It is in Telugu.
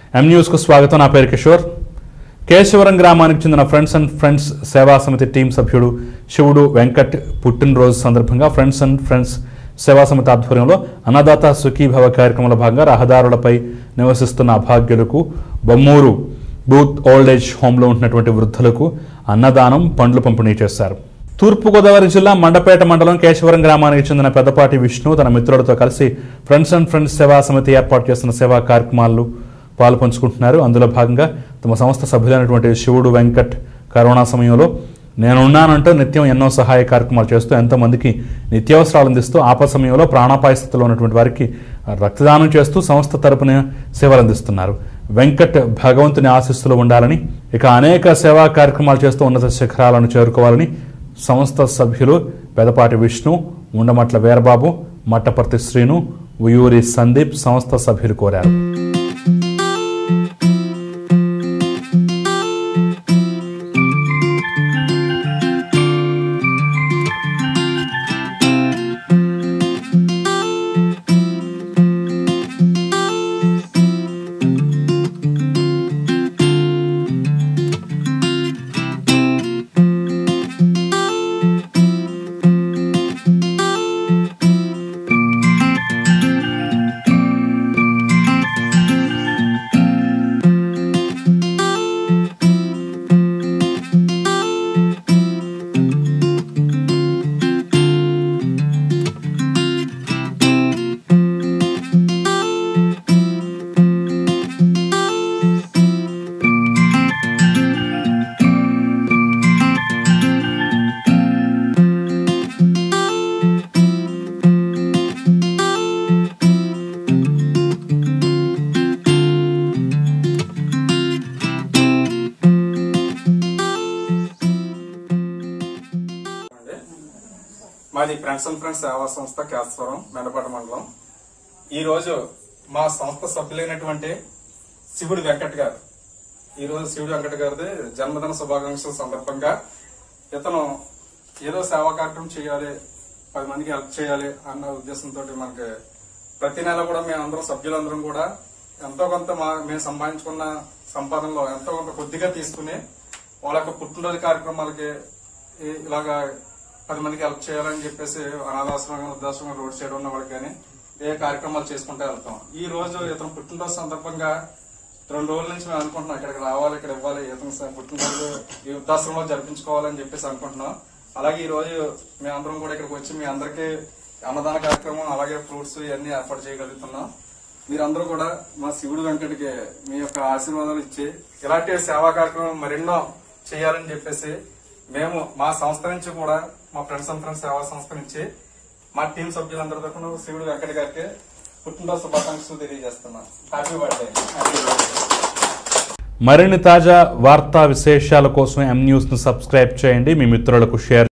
ఎం న్యూస్కు స్వాగతం నా పేరు కిషోర్ కేశవరం గ్రామానికి చెందిన ఫ్రెండ్స్ అండ్ ఫ్రెండ్స్ సేవా సమితి టీం సభ్యుడు శివుడు వెంకట్ పుట్టినరోజు సందర్భంగా ఫ్రెండ్స్ అండ్ ఫ్రెండ్స్ సేవా సమితి ఆధ్వర్యంలో అన్నదాత సుఖీభవ కార్యక్రమంలో భాగంగా రహదారులపై నివసిస్తున్న అభాగ్యులకు బొమ్మూరు బూత్ ఓల్డ్ ఏజ్ హోంలో ఉంటున్నటువంటి వృద్ధులకు అన్నదానం పండ్లు పంపిణీ చేశారు తూర్పుగోదావరి జిల్లా మండపేట మండలం కేశవరం గ్రామానికి చెందిన పెద్దపాటి విష్ణు తన మిత్రులతో కలిసి ఫ్రెండ్స్ అండ్ ఫ్రెండ్స్ సేవా సమితి ఏర్పాటు చేస్తున్న సేవా కార్యక్రమాల్లో పాలు పంచుకుంటున్నారు అందులో భాగంగా తమ సంస్థ సభ్యులైనటువంటి శివుడు వెంకట్ కరోనా సమయంలో నేనున్నానంటూ నిత్యం ఎన్నో సహాయ కార్యక్రమాలు చేస్తూ ఎంతోమందికి నిత్యావసరాలు అందిస్తూ ఆపద సమయంలో ప్రాణాపాయ స్థితిలో ఉన్నటువంటి వారికి రక్తదానం చేస్తూ సంస్థ తరపున సేవలు అందిస్తున్నారు వెంకట్ భగవంతుని ఆశీస్సులు ఉండాలని ఇక అనేక సేవా కార్యక్రమాలు చేస్తూ ఉన్నత శిఖరాలను చేరుకోవాలని సంస్థ సభ్యులు పెదపాటి విష్ణు ఉండమట్ల వీరబాబు మట్టపర్తి శ్రీను ఉయూరి సందీప్ సంస్థ సభ్యులు కోరారు అండి మాది ఫ్రెండ్స్ అండ్ ఫ్రెండ్స్ సేవా సంస్థ కేశవరం మెండపేట మండలం ఈ రోజు మా సంస్థ సభ్యులైనటువంటి శివుడు వెంకట్ గారు ఈ రోజు శివుడు వెంకట్ గారిది జన్మదిన శుభాకాంక్షల సందర్భంగా ఇతను ఏదో సేవా కార్యక్రమం చేయాలి పది మందికి హెల్ప్ చేయాలి అన్న ఉద్దేశంతో మనకి ప్రతి నెల కూడా మేమందరం సభ్యులందరం కూడా ఎంతో కొంత మా మేము సంపాదించుకున్న సంపాదనలో ఎంతో కొంత కొద్దిగా తీసుకుని వాళ్ళ యొక్క పుట్టినరోజు కార్యక్రమాలకి ఈ- ఇలాగా పది మందికి హెల్ప్ చేయాలని చెప్పేసి అనాథాశ్రమం వృద్ధాశ్రమం రోడ్ సైడ్ ఉన్న వాళ్ళకి కానీ ఏ కార్యక్రమాలు చేసుకుంటూ వెళ్తాం ఈ రోజు ఇతను పుట్టినరోజు సందర్భంగా రెండు రోజుల నుంచి మేము అనుకుంటున్నాం ఇక్కడికి రావాలి ఇక్కడ ఇవ్వాలి ఇతను స- పుట్టినరోజు ఈ వృద్ధాశ్రమంలో జరిపించుకోవాలని చెప్పేసి అనుకుంటున్నాం అలాగే ఈ రోజు మేమందరం కూడా ఇక్కడికి వచ్చి మీ అందరికీ అన్నదాన కార్యక్రమం అలాగే ఫ్రూట్స్ ఇవన్నీ ఏర్పాటు చేయగలుగుతున్నాం మీరందరూ కూడా మా శివుడు వెంకటికి మీ యొక్క ఆశీర్వాదాలు ఇచ్చి ఇలాంటి సేవా కార్యక్రమం మరెన్నో చేయాలని చెప్పేసి మేము మా సంస్థ నుంచి కూడా మా ఫ్రెండ్స్ అండ్ ఫ్రెండ్స్ సేవా సంస్థ నుంచి మా టీం సభ్యులందరి తరఫున శివుడు వెంకట గారికి పుట్టినరోజు శుభాకాంక్షలు తెలియజేస్తున్నాం హ్యాపీ బర్త్డే హ్యాపీ బర్త్డే మరిన్ని తాజా వార్తా విశేషాల కోసం ఎం న్యూస్ను సబ్స్క్రైబ్ చేయండి మీ మిత్రులకు షేర్